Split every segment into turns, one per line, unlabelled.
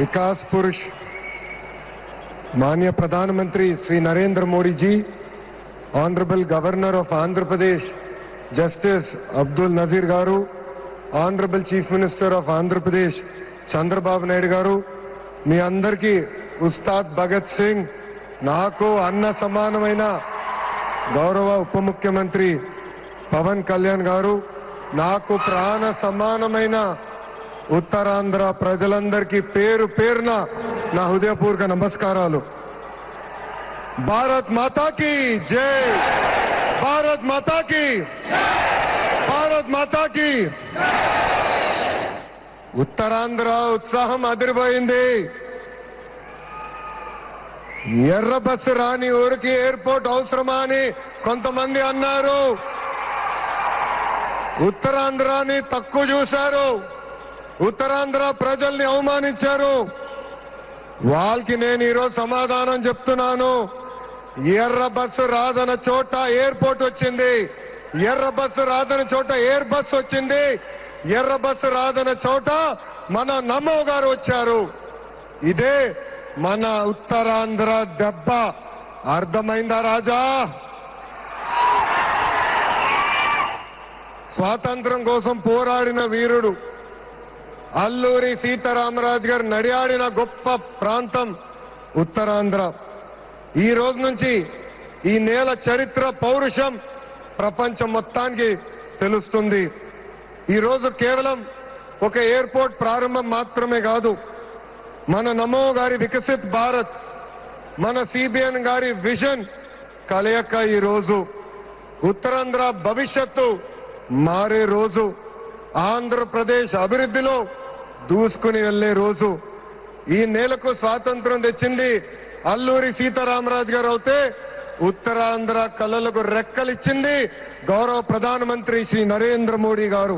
विकास पुरुष माननीय प्रधानमंत्री Shri Narendra Modi ji honourable governor of Andhra Pradesh justice Abdul Nazeer garu honourable chief minister of Andhra Pradesh Chandrababu Naidu garu మీ అందరికీ ఉస్తాద్ భగత్ సింగ్ నాకు అన్న సమానమైన గౌరవ ఉప ముఖ్యమంత్రి పవన్ కళ్యాణ్ గారు నాకు ప్రాణ సమానమైన ఉత్తరాంధ్ర ప్రజలందరికీ పేరు పేరున నా హృదయపూర్వక నమస్కారాలు భారత్ మాతాకి జై భారత్ మాతాకి భారత్ మాతాకి ఉత్తరాంధ్ర ఉత్సాహం అదిరిపోయింది ఎర్ర బస్సు రాని ఊరికి ఎయిర్పోర్ట్ అవసరమా అని కొంతమంది అన్నారు ఉత్తరాంధ్రాని తక్కువ చూశారు ఉత్తరాంధ్ర ప్రజల్ని అవమానించారు వాళ్ళకి నేను ఈరోజు సమాధానం చెప్తున్నాను ఎర్ర బస్సు రాదన చోట ఎయిర్పోర్ట్ వచ్చింది ఎర్ర బస్సు రాదన చోట ఎయిర్ బస్ వచ్చింది ఎర్ర బస్సు రాదన చోట మన నమో గారు వచ్చారు ఇదే మన ఉత్తరాంధ్ర దెబ్బ అర్థమైందా రాజా స్వాతంత్రం కోసం పోరాడిన వీరుడు అల్లూరి సీతారామరాజు గారు నడియాడిన గొప్ప ప్రాంతం ఉత్తరాంధ్ర ఈ రోజు నుంచి ఈ నేల చరిత్ర పౌరుషం ప్రపంచం మొత్తానికి తెలుస్తుంది ఈ రోజు కేవలం ఒక ఎయిర్పోర్ట్ ప్రారంభం మాత్రమే కాదు మన నమో గారి వికసిత్ భారత్ మన సిబిఎన్ గారి విజన్ కలయక ఈ రోజు ఉత్తరాంధ్ర భవిష్యత్తు మారే రోజు ఆంధ్రప్రదేశ్ అభివృద్ధిలో దూసుకుని వెళ్లే రోజు ఈ నేలకు స్వాతంత్రం తెచ్చింది అల్లూరి సీతారామరాజు గారు అయితే ఉత్తరాంధ్ర కళలకు రెక్కలిచ్చింది గౌరవ ప్రధానమంత్రి శ్రీ నరేంద్ర మోడీ గారు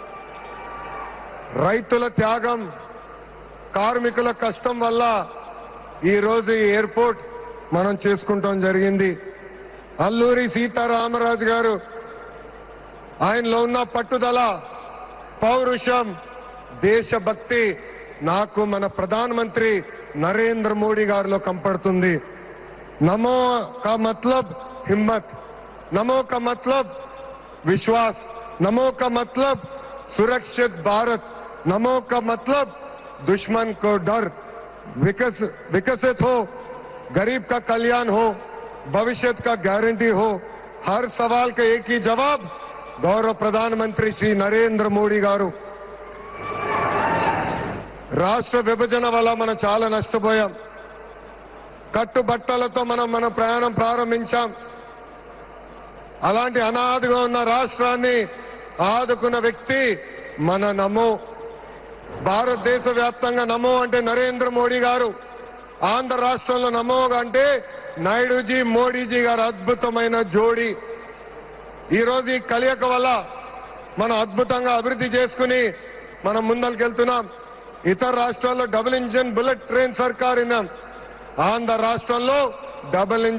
రైతుల త్యాగం కార్మికుల కష్టం వల్ల ఈ రోజు ఈ ఎయిర్పోర్ట్ మనం చేసుకుంటాం జరిగింది అల్లూరి సీతారామరాజు గారు ఆయనలో ఉన్న పట్టుదల పౌరుషం దేశభక్తి నాకు మన ప్రధానమంత్రి నరేంద్ర మోడీ గారిలో కంపడుతుంది నమో కా మతలబ్ హిమ్మత్ నమో కా మతలబ్ विश्वास नमो का मतलब सुरक्षित भारत नमो का मतलब दुश्मन को डर विकस, विकसित हो गरीब का कल्याण हो भविष्य का गारंटी हो हर सवाल का एक ही जवाब गौरव प्रधानमंत्री श्री नरेंद्र మోడీ గారు రాష్ట్ర విభజన వల్ల మనం చాలా నష్టపోయాం కట్టుబట్టలతో మనం మన ప్రయాణం ప్రారంభించాం అలాంటి అనాథగా ఉన్న రాష్ట్రాన్ని ఆదుకున్న వ్యక్తి మన నమో భారతదేశ వ్యాప్తంగా నమో అంటే నరేంద్ర మోడీ గారు ఆంధ్ర రాష్ట్రంలో నమో అంటే నాయుడుజీ మోడీజీ గారు అద్భుతమైన జోడీ ఈ రోజు ఈ కలియక వల్ల మనం అద్భుతంగా అభివృద్ధి చేసుకుని మనం ముందరికెళ్తున్నాం ఇతర రాష్ట్రాల్లో డబుల్ ఇంజిన్ బుల్లెట్ ట్రైన్ సర్కార్ విన్నాం ఆంధ్ర రాష్ట్రంలో డబుల్ ఇంజిన్